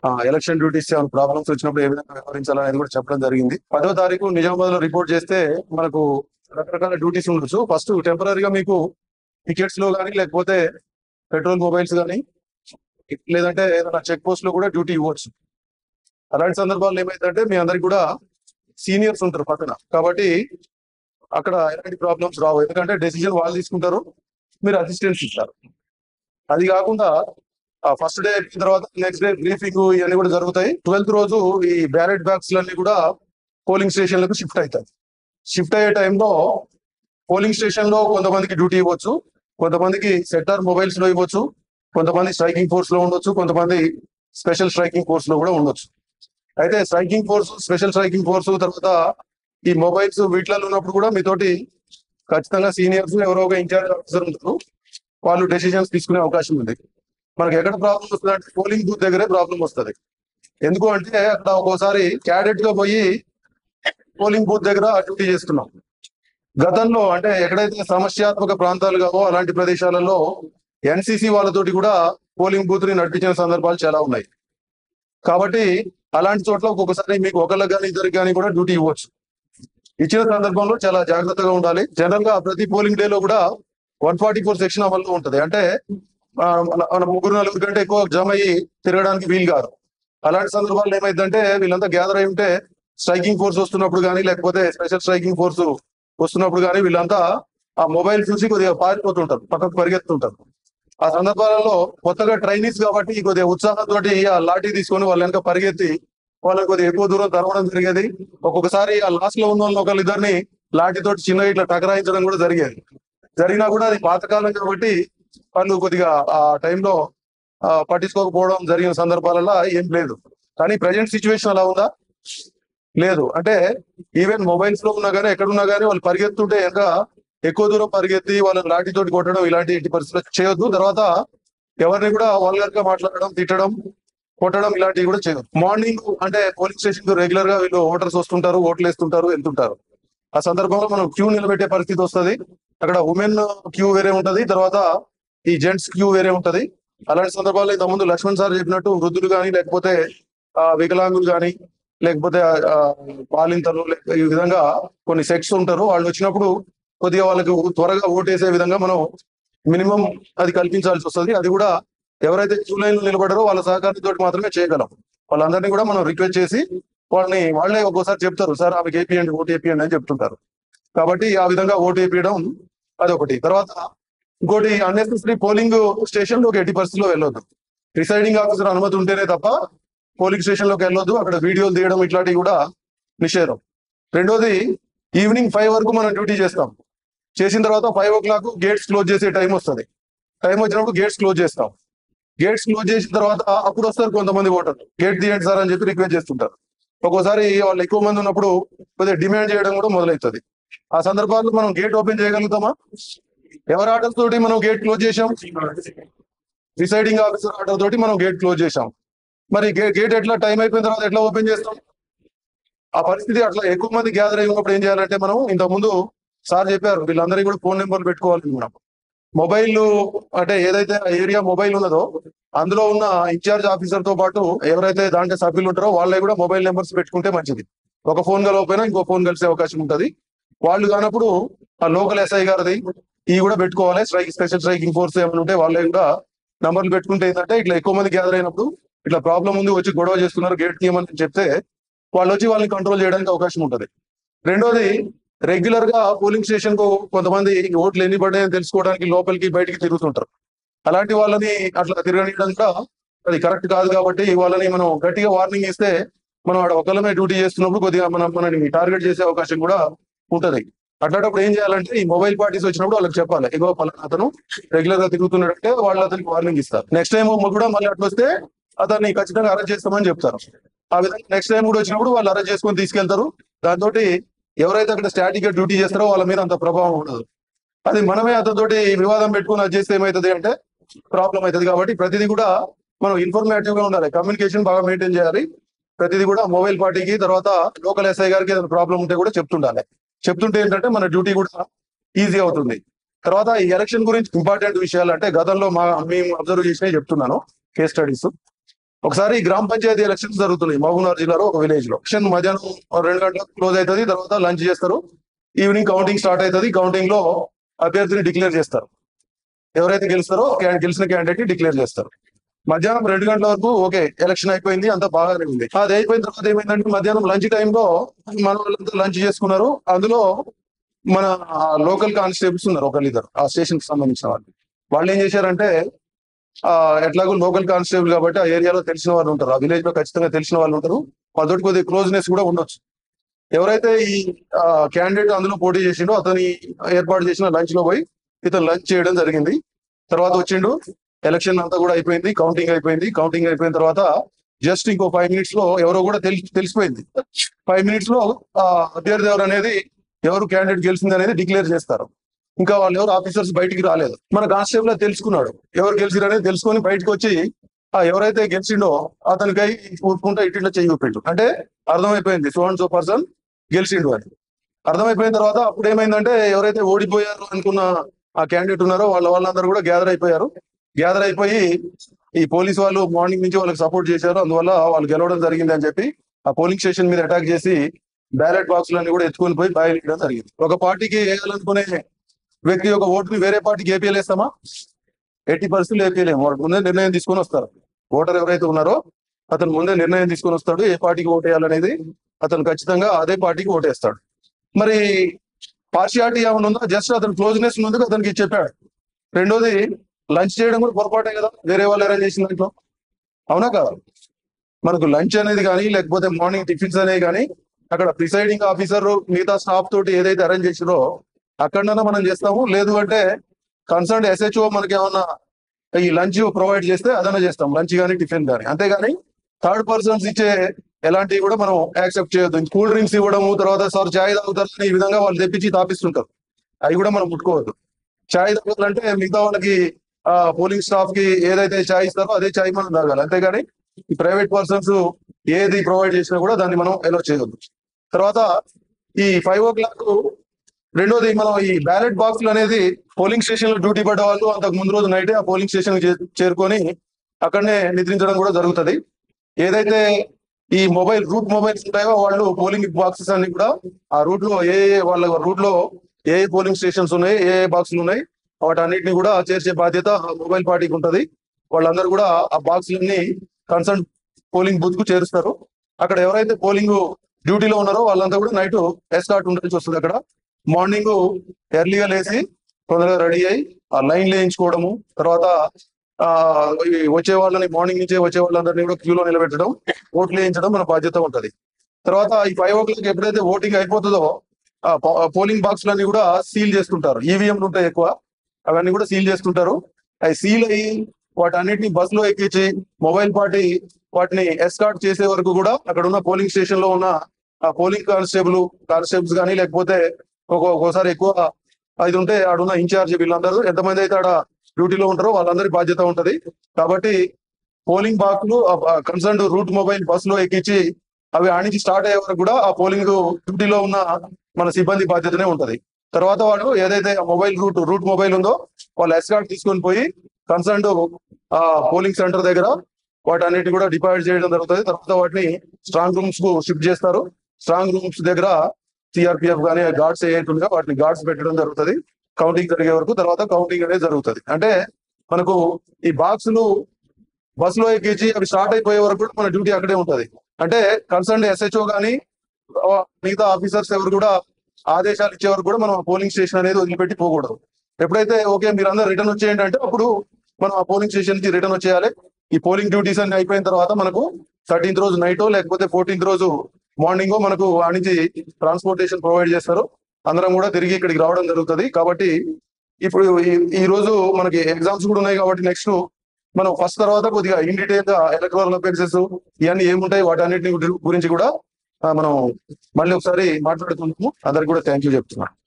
election duties ఏమైనా problems వచ్చినప్పుడు ఏ విధంగా వ్యవహరించాలనేది కూడా చెప్పడం జరిగింది పదో తారీఖు నిజామాబాద్ లో రిపోర్ట్ చేస్తే మనకు రకరకాల డ్యూటీస్ ఉండొచ్చు ఫస్ట్ టెంపరీగా మీకు టికెట్స్ లో కానీ లేకపోతే పెట్రోల్ మొబైల్స్ కానీ లేదంటే ఏదైనా చెక్ పోస్ట్ లో కూడా డ్యూటీ ఇవ్వచ్చు అలాంటి సందర్భాల్లో ఏమైందంటే మీ అందరికి కూడా సీనియర్స్ ఉంటారు పక్కన కాబట్టి అక్కడ ఎలాంటి ప్రాబ్లమ్స్ రావు ఎందుకంటే డెసిజన్ వాళ్ళు తీసుకుంటారు మీరు అసిస్టెన్స్ ఇస్తారు అది కాకుండా ఫస్ట్ డే అయిపోయిన తర్వాత నెక్స్ట్ డే బ్రీఫింగ్ ఇవన్నీ కూడా జరుగుతాయి ట్వెల్త్ రోజు ఈ బ్యాలెట్ బ్యాగ్స్ అన్ని కూడా పోలింగ్ స్టేషన్లకు షిఫ్ట్ అవుతాయి షిఫ్ట్ అయ్యే టైంలో పోలింగ్ స్టేషన్ లో కొంతమందికి డ్యూటీ ఇవ్వచ్చు కొంతమందికి సెక్టార్ మొబైల్స్ లో ఇవ్వచ్చు కొంతమంది స్ట్రైకింగ్ ఫోర్స్ లో ఉండొచ్చు కొంతమంది స్పెషల్ స్ట్రైకింగ్ ఫోర్స్ లో కూడా ఉండొచ్చు అయితే striking force special striking force తర్వాత ఈ మొబైల్స్ వీటిలలో ఉన్నప్పుడు కూడా మీతోటి ఖచ్చితంగా సీనియర్స్ ఎవరో ఒక ఇన్ఛార్జ్ ఆఫీసర్ ఉంటారు వాళ్ళు డెసిషన్స్ తీసుకునే అవకాశం ఉంది మనకి ఎక్కడ ప్రాబ్లం వస్తుంది అంటే పోలింగ్ బూత్ దగ్గరే ప్రాబ్లం వస్తుంది ఎందుకు అంటే అక్కడ ఒక్కోసారి క్యాడెట్ గా పోయి పోలింగ్ బూత్ దగ్గర డ్యూటీ చేస్తున్నాం గతంలో అంటే ఎక్కడైతే సమస్యాత్మక ప్రాంతాలు కావో అలాంటి ప్రదేశాలలో ఎన్సీసీ వాళ్ళతోటి కూడా పోలింగ్ బూత్ ని నడిపించిన సందర్భాలు చాలా ఉన్నాయి కాబట్టి అలాంటి చోట్ల ఒక్కొక్కసారి మీకు ఒకళ్ళకి కానీ ఇద్దరికి కానీ కూడా డ్యూటీ ఇవ్వచ్చు ఇచ్చిన సందర్భంలో చాలా జాగ్రత్తగా ఉండాలి జనరల్ గా ప్రతి పోలింగ్ డే లో కూడా వన్ ఫార్టీ ఫోర్ సెక్షన్ అమల్లో ఉంటది అంటే ఆ, మన మన ముగ్గురు నలుగురు కంటే ఎక్కువ జమ అయ్యి తిరగడానికి వీలు కాదు అలాంటి సందర్భాల్లో ఏమైందంటే వీళ్ళంతా గ్యాదర్ అయి ఉంటే స్ట్రైకింగ్ ఫోర్స్ వస్తున్నప్పుడు కానీ లేకపోతే స్పెషల్ స్ట్రైకింగ్ ఫోర్స్ వస్తున్నప్పుడు కానీ వీళ్ళంతా ఆ మొబైల్ చూసి కొద్దిగా పారిపోతుంటారు పక్కకు పరిగెత్తుంటారు ఆ సందర్భాలలో కొత్తగా ట్రైనీస్ కాబట్టి కొద్దిగా ఉత్సాహంతో ఆ లాఠీ తీసుకొని వాళ్ళ వెనక పరిగెత్తి వాళ్ళని కొద్దిగా ఎక్కువ దూరం తరవడం జరిగేది ఒక్కొక్కసారి ఆ లాస్ట్ లో ఉన్న వాళ్ళని ఒకళ్ళిద్దరిని లాఠీతోటి చిన్న ఇట్లా టకరాయించడం కూడా జరిగేది జరిగినా కూడా అది పాతకాలం కాబట్టి వాళ్ళు కొద్దిగా ఆ టైంలో పట్టించుకోకపోవడం జరిగిన సందర్భాలలో ఏం లేదు కానీ ప్రజెంట్ సిచ్యువేషన్ అలా ఉందా లేదు అంటే ఈవెన్ మొబైల్స్ లో ఉన్నా కానీ ఎక్కడున్నా కానీ వాళ్ళు పరిగెత్తుంటే ఇంకా ఎక్కువ దూరం పరిగెత్తి వాళ్ళని లాఠీతోటి కొట్టడం ఇలాంటి ఎట్టి పరిస్థితులు చేయొద్దు తర్వాత ఎవరిని కూడా వల్గర్ గా మాట్లాడడం తిట్టడం కొట్టడం ఇలాంటివి కూడా చేయొద్దు మార్నింగ్ అంటే పోలింగ్ స్టేషన్ కు రెగ్యులర్ గా వీళ్ళు ఓటర్స్ వస్తుంటారు ఓట్లు వేస్తుంటారు వెళ్తుంటారు ఆ సందర్భంలో మనం క్యూ నిలబెట్టే పరిస్థితి వస్తది అక్కడ ఉమెన్ క్యూ వేరే ఉంటది తర్వాత ఈ జెంట్స్ క్యూ వేరే ఉంటది అలాంటి సందర్భాల్లో ఇంతకుముందు లక్ష్మణ్ సార్ చెప్పినట్టు వృద్ధులు కానీ లేకపోతే ఆ, వికలాంగులు కానీ లేకపోతే ఆ, బాలింతలు లేక ఈ విధంగా కొన్ని సెక్స్ ఉంటారు వాళ్ళు వచ్చినప్పుడు కొద్దిగా వాళ్ళకు త్వరగా ఓటేసే విధంగా మనం మినిమం అది కల్పించాల్సి వస్తుంది అది కూడా ఎవరైతే క్యూ లైన్ లో నిలబడారో వాళ్ళ సహకారంతో మాత్రమే చేయగలం వాళ్ళందరినీ కూడా మనం రిక్వెస్ట్ చేసి వాళ్ళని వాళ్ళే ఒక్కోసారి చెప్తారు సార్ ఆమెకి ఏపీయండి ఓటు వేపియండి అని చెప్తుంటారు కాబట్టి ఆ విధంగా ఓటు వేపియడం అదొకటి తర్వాత ఇంకోటి అన్నెసెసరీ పోలింగ్ స్టేషన్ లోకి ఎట్టి పరిస్థితుల్లో వెళ్ళొద్దు ప్రిసైడింగ్ ఆఫీసర్ అనుమతి ఉంటేనే తప్ప పోలింగ్ స్టేషన్ లోకి వెళ్ళొద్దు అక్కడ వీడియోలు తీయడం ఇట్లాంటివి కూడా నిషేధం రెండోది ఈవినింగ్ ఫైవ్ వరకు మనం డ్యూటీ చేస్తాం చేసిన తర్వాత five o'clock gates close చేసే టైం వస్తుంది టైం వచ్చినప్పుడు గేట్స్ క్లోజ్ చేస్తాం గేట్స్ క్లోజ్ చేసిన తర్వాత అప్పుడు వస్తారు కొంతమంది ఓటర్లు గేట్ తీయండి సార్ అని చెప్పి రిక్వెస్ట్ చేస్తుంటారు ఒక్కోసారి వాళ్ళు ఎక్కువ మంది ఉన్నప్పుడు కొద్దిగా డిమాండ్ చేయడం కూడా మొదలవుతుంది ఆ సందర్భాల్లో మనం గేట్ ఓపెన్ చేయగలుగుతామా ఎవరి ఆర్డర్ తోటి మనం గేట్ క్లోజ్ చేసాం ప్రిసైడింగ్ ఆఫీసర్ ఆర్డర్ తోటి మనం గేట్ క్లోజ్ చేసాం మరి గేట్ ఎట్లా టైం అయిపోయిన తర్వాత ఎట్లా ఓపెన్ చేస్తాం ఆ పరిస్థితి అట్లా ఎక్కువ మంది గ్యాదర్ అయినప్పుడు ఏం చేయాలంటే మనం ఇంత ముందు సార్ చెప్పారు వీళ్ళందరికీ కూడా ఫోన్ నెంబర్లు పెట్టుకోవాలి మనం మొబైల్ అంటే ఏదైతే ఏరియా మొబైల్ ఉన్నదో అందులో ఉన్న ఇన్ఛార్జ్ ఆఫీసర్ తో పాటు ఎవరైతే దాంట్లో సభ్యులు ఉంటారో వాళ్ళే కూడా మొబైల్ నెంబర్స్ పెట్టుకుంటే మంచిది ఒక ఫోన్ కలవకపోయినా ఇంకో ఫోన్ కలిసే అవకాశం ఉంటది వాళ్ళు కానప్పుడు ఆ లోకల్ ఎస్ఐ గారిది ఇవి కూడా పెట్టుకోవాలి స్ట్రైక్ స్పెషల్ స్ట్రైకింగ్ ఫోర్స్ ఏమైనా ఉంటే వాళ్ళే కూడా నంబర్లు పెట్టుకుంటే ఏంటంటే ఇట్లా ఎక్కువ మంది గ్యాదర్ అయినప్పుడు ఇట్లా ప్రాబ్లం ఉంది వచ్చి గొడవ చేస్తున్నారు గేట్ తీయమని చెప్తే వాళ్ళు వచ్చి వాళ్ళని కంట్రోల్ చేయడానికి అవకాశం ఉంటది రెండోది రెగ్యులర్ గా పోలింగ్ స్టేషన్ కు కొంతమంది ఓట్లు ఎన్ని పడ్డాయని తెలుసుకోవడానికి లోపలికి బయటికి తిరుగుతుంటారు అలాంటి వాళ్ళని అట్లా తిరగనియడం కూడా అది కరెక్ట్ కాదు కాబట్టి వాళ్ళని మనం గట్టిగా వార్నింగ్ ఇస్తే మనం ఆడ ఒకళ్ళమే డ్యూటీ చేస్తున్నప్పుడు కొద్దిగా మనం మనని టార్గెట్ చేసే అవకాశం కూడా ఉంటది అట్లాంటప్పుడు ఏం చేయాలంటే ఈ మొబైల్ పార్టీస్ వచ్చినప్పుడు వాళ్ళకి చెప్పాలి ఇగో పలానా అతను రెగ్యులర్ గా తిరుగుతున్నాడంటే వాళ్ళు అతనికి వార్నింగ్ ఇస్తారు నెక్స్ట్ టైం కూడా మళ్ళీ అట్లా వస్తే అతన్ని ఖచ్చితంగా అరెస్ట్ చేస్తామని చెప్తారు ఆ విధంగా నెక్స్ట్ టైం కూడా వచ్చినప్పుడు వాళ్ళు అరెస్ట్ చేసుకొని తీసుకెళ్తారు దాంతో ఎవరైతే అక్కడ స్టాటిక్ గా డ్యూటీ చేస్తారో వాళ్ళ మీద అంత ప్రభావం ఉండదు అది మనమే అతనితోటి వివాదం పెట్టుకుని అది చేస్తే ఏమవుతుంది అంటే ప్రాబ్లం అవుతుంది కాబట్టి ప్రతిదీ కూడా మనం ఇన్ఫర్మేటివ్ గా ఉండాలి కమ్యూనికేషన్ బాగా మెయింటైన్ చేయాలి ప్రతిదీ కూడా మొబైల్ పార్టీకి తర్వాత లోకల్ ఎస్ఐ గారికి ఏదైనా ప్రాబ్లం ఉంటే కూడా చెప్తుండాలి చెప్తుంటే ఏంటంటే మన డ్యూటీ కూడా ఈజీ అవుతుంది తర్వాత ఈ ఎలక్షన్ గురించి ఇంపార్టెంట్ విషయాలు అంటే గతంలో మా మేము అబ్జర్వ్ చేసినవి చెప్తున్నాను కేస్ స్టడీస్ ఒకసారి ఈ గ్రామ పంచాయతీ ఎలక్షన్స్ జరుగుతున్నాయి మహబూబ్నగర్ జిల్లాలో ఒక విలేజ్ లో ఎలక్షన్ మధ్యాహ్నం రెండు గంటలకు క్లోజ్ అవుతుంది తర్వాత లంచ్ చేస్తారు ఈవినింగ్ కౌంటింగ్ స్టార్ట్ అవుతుంది కౌంటింగ్ లో అభ్యర్థిని డిక్లేర్ చేస్తారు ఎవరైతే గెలుస్తారో క్యా- గెలిచిన క్యాండిడేట్ డిక్లేర్ చేస్తారు మధ్యాహ్నం రెండు గంటల వరకు ఓకే ఎలక్షన్ అయిపోయింది అంతా బాగానే ఉంది అది అయిపోయిన తర్వాత ఏమైందంటే మధ్యాహ్నం లంచ్ టైంలో మన వాళ్ళంతా లంచ్ చేసుకున్నారు అందులో మన లోకల్ కానిస్టేబుల్స్ ఉన్నారు ఒకళ్ళు ఇద్దరు ఆ స్టేషన్ కి సంబంధించిన వాళ్ళు వాళ్ళు ఏం చేశారంటే ఆ ఎట్లాగో లోకల్ కానిస్టేబుల్ కాబట్టి ఆ ఏరియాలో తెలిసిన వాళ్ళు ఉంటారు ఆ విలేజ్ లో ఖచ్చితంగా తెలిసిన వాళ్ళు ఉంటారు వాళ్ళతోటి కొద్దిగా క్లోజ్నెస్ కూడా ఉండొచ్చు ఎవరైతే ఈ క్యాండిడేట్ అందులో పోటీ చేసిండో అతని ఏర్పాటు చేసిన లంచ్ లో పోయి ఇతను లంచ్ చేయడం జరిగింది తర్వాత వచ్చిండు ఎలక్షన్ అంతా కూడా అయిపోయింది కౌంటింగ్ అయిపోయింది కౌంటింగ్ అయిపోయిన తర్వాత జస్ట్ ఇంకో ఫైవ్ మినిట్స్ లో ఎవరో కూడా తెలిసి తెలిసిపోయింది ఫైవ్ మినిట్స్ లో ఆ అభ్యర్థి ఎవరు అనేది ఎవరు క్యాండిడేట్ గెలిచింది అనేది డిక్లేర్ చేస్తారు ఇంకా వాళ్ళు ఎవరు ఆఫీసర్స్ బయటికి రాలేదు మన కానిస్టేబుల్ అది తెలుసుకున్నాడు ఎవరు గెలిచిరు అనేది తెలుసుకొని బయటకు వచ్చి ఆ ఎవరైతే గెలిచిండో అతనికై ఊరుకుంటా ఇటు ఇట్లా చెయ్యి ఊపిండు అంటే అర్థమైపోయింది సో అండ్ సో పర్సన్ గెలిచిండు అని అర్థమైపోయిన తర్వాత అప్పుడు ఏమైందంటే ఎవరైతే ఓడిపోయారు అనుకున్న ఆ క్యాండిడేట్ ఉన్నారో వాళ్ళ వాళ్ళందరూ కూడా గ్యాదర్ అయిపోయారు గ్యాదర్ అయిపోయి ఈ పోలీస్ వాళ్ళు మార్నింగ్ నుంచి వాళ్ళకి సపోర్ట్ చేశారు అందువల్ల వాళ్ళు గెలవడం జరిగింది అని చెప్పి ఆ పోలింగ్ స్టేషన్ మీద అటాక్ చేసి బ్యాలెట్ బాక్సులన్నీ కూడా ఎత్తుకొని పోయి బయలుదేరడం జరిగింది ఒక పార్టీకి వేయాలనుకునే వ్యక్తి యొక్క ఓటుని వేరే పార్టీకి ఏపీఎలేస్తామా ఎట్టి పరిస్థితులు ఏపీలేము వాళ్ళు ముందే నిర్ణయం తీసుకొని వస్తారు ఓటర్ ఎవరైతే ఉన్నారో అతను ముందే నిర్ణయం తీసుకొని వస్తాడు ఏ పార్టీకి ఓటు వేయాలనేది అతను ఖచ్చితంగా అదే పార్టీకి ఓటేస్తాడు మరి పార్షియాలిటీ ఏమైనా ఉందో జస్ట్ అతను క్లోజ్నెస్ ఉన్నందుకు అతనికి చెప్పాడు రెండోది లంచ్ చేయడం కూడా పొరపాటే కదా వేరే వాళ్ళు అరేంజ్ చేసిన దాంట్లో అవునా కదా మనకు లంచ్ అనేది కానీ లేకపోతే మార్నింగ్ టిఫిన్స్ అనేవి కానీ అక్కడ ప్రిసైడింగ్ ఆఫీసర్ మిగతా స్టాఫ్ తోటి ఏదైతే అరేంజ్ చేసిరో అక్కడనైనా మనం చేస్తాము లేదు అంటే కన్సర్న్ ఎస్హెచ్ఓ మనకి ఏమన్నా ఈ లంచ్ ప్రొవైడ్ చేస్తే అదన్నా చేస్తాం లంచ్ కానీ టిఫిన్ కానీ అంతేగాని థర్డ్ పర్సన్స్ ఇచ్చే ఎలాంటివి కూడా మనం యాక్సెప్ట్ చేయొద్దు కూల్ డ్రింక్స్ ఇవ్వడము తర్వాత సార్ చాయ్ తాగుతారు ఈ విధంగా వాళ్ళు తెప్పించి తాపిస్తుంటారు అవి కూడా మనం ముట్టుకోవద్దు చాయ్ తాగాలంటే మిగతా వాళ్ళకి ఆ పోలింగ్ స్టాఫ్ కి ఏదైతే చాయ్ ఇస్తారో అదే చాయ్ మనం తాగాలి అంతేగాని ఈ ప్రైవేట్ పర్సన్స్ ఏది ప్రొవైడ్ చేసినా కూడా దాన్ని మనం ఎలో చేయొద్దు తర్వాత ఈ ఫైవ్ ఓ క్లాక్ రెండోది మనం ఈ బ్యాలెట్ బాక్సులు అనేది పోలింగ్ స్టేషన్ లో డ్యూటీ పడ్డ వాళ్ళు అంతకు ముందు రోజు నైటే ఆ పోలింగ్ స్టేషన్ చేరుకొని అక్కడనే నిద్రించడం కూడా జరుగుతది ఏదైతే ఈ మొబైల్ రూట్ మొబైల్స్ ఉంటాయో వాళ్ళు పోలింగ్ బాక్సెస్ అన్ని కూడా ఆ రూట్ లో ఏ ఏ వాళ్ళ రూట్ లో ఏ ఏ పోలింగ్ స్టేషన్స్ ఉన్నాయి ఏ ఏ బాక్సులు ఉన్నాయి వాటన్నిటిని కూడా చేర్చే బాధ్యత మొబైల్ పార్టీకి ఉంటది వాళ్ళందరూ కూడా ఆ బాక్సులన్నీ కన్సర్న్ పోలింగ్ బూత్ కు చేరుస్తారు అక్కడ ఎవరైతే పోలింగ్ డ్యూటీలో ఉన్నారో వాళ్ళంతా కూడా నైట్ ఎస్కాట్ ఉండాల్సి వస్తుంది అక్కడ మార్నింగ్ ఎర్లీగా లేచి తొందరగా రెడీ అయ్యి ఆ లైన్ వేయించుకోవడము తర్వాత ఆ ఈ వచ్చే వాళ్ళని మార్నింగ్ నుంచే వచ్చే వాళ్ళందరినీ కూడా క్యూలో నిలబెట్టడం ఓట్లు వేయించడం మన బాధ్యత ఉంటది తర్వాత ఈ ఫైవ్ ఓ క్లాక్ ఎప్పుడైతే ఓటింగ్ అయిపోతుందో ఆ పోలింగ్ బాక్సులన్నీ కూడా సీల్ చేస్తుంటారు ఈవీఎంలు ఉంటాయి ఎక్కువ అవన్నీ కూడా సీల్ చేస్తుంటారు అవి సీల్ అయ్యి వాటన్నిటిని బస్ లో ఎక్కించి మొబైల్ పార్టీ వాటిని ఎస్కార్ట్ చేసే వరకు కూడా అక్కడ ఉన్న పోలింగ్ స్టేషన్ లో ఉన్న ఆ పోలింగ్ కానిస్టేబుల్ కానిస్టేబుల్స్ కానీ లేకపోతే ఒక ఒక్కోసారి ఎక్కువ అది ఉంటే ఆడున్న ఇన్ఛార్జ్ వీళ్ళందరూ ఎంతమంది అయితే ఆడ డ్యూటీలో ఉంటారో వాళ్ళందరి బాధ్యత ఉంటది కాబట్టి పోలింగ్ బాక్లు కన్సర్న్ రూట్ మొబైల్ బస్ లో ఎక్కించి అవి ఆడించి స్టార్ట్ అయ్యే వరకు కూడా ఆ పోలింగ్ డ్యూటీలో ఉన్న మన సిబ్బంది బాధ్యతనే ఉంటది తర్వాత వాడు ఏదైతే మొబైల్ రూట్ రూట్ మొబైల్ ఉందో వాళ్ళు ఎస్కార్ట్ తీసుకొని పోయి కన్సర్న్ ఆ పోలింగ్ సెంటర్ దగ్గర వాటన్నిటి కూడా డిపాజిట్ చేయడం జరుగుతుంది తర్వాత వాటిని స్ట్రాంగ్ రూమ్స్ కు షిఫ్ట్ చేస్తారు స్ట్రాంగ్ రూమ్స్ దగ్గర సిఆర్పిఎఫ్ కానీ గార్డ్స్ ఏవైతే ఉన్నాయో వాటిని గార్డ్స్ పెట్టడం జరుగుతుంది కౌంటింగ్ జరిగే వరకు తర్వాత కౌంటింగ్ అనేది జరుగుతుంది అంటే మనకు ఈ బాక్సులు బస్ లో ఎక్కించి అవి స్టార్ట్ అయిపోయే వరకు కూడా మన డ్యూటీ అక్కడే ఉంటది అంటే కన్సర్న్ ఎస్హెచ్ఓ కానీ మిగతా ఆఫీసర్స్ ఎవరు కూడా ఆదేశాలు ఇచ్చే వరకు కూడా మనం ఆ పోలింగ్ స్టేషన్ అనేది వదిలిపెట్టి పోకూడదు ఎప్పుడైతే ఓకే మీరు అందరూ రిటర్న్ వచ్చేయండి అంటే అప్పుడు మనం ఆ పోలింగ్ స్టేషన్ కి రిటర్న్ వచ్చేయాలి ఈ పోలింగ్ డ్యూటీస్ అన్ని అయిపోయిన తర్వాత మనకు థర్టీన్త్ రోజు నైట్ లేకపోతే ఫోర్టీన్త్ రోజు మార్నింగ్ మనకు ఆ నుంచి ట్రాన్స్పోర్టేషన్ ప్రొవైడ్ చేస్తారు అందరం కూడా తిరిగి ఇక్కడికి రావడం జరుగుతుంది కాబట్టి ఇప్పుడు ఈ- ఈ రోజు మనకి ఎగ్జామ్స్ కూడా ఉన్నాయి కాబట్టి నెక్స్ట్ మనం ఫస్ట్ తర్వాత కొద్దిగా ఇన్ డీటెయిల్ గా ఎలక్ట్రల్ అఫెన్సెస్ ఇవన్నీ ఏముంటాయి వాటన్నిటిని గురించి కూడా ఆ, మనం మళ్ళీ ఒకసారి మాట్లాడుకుందాము అందరికి కూడా థ్యాంక్ యూ చెప్తున్నాను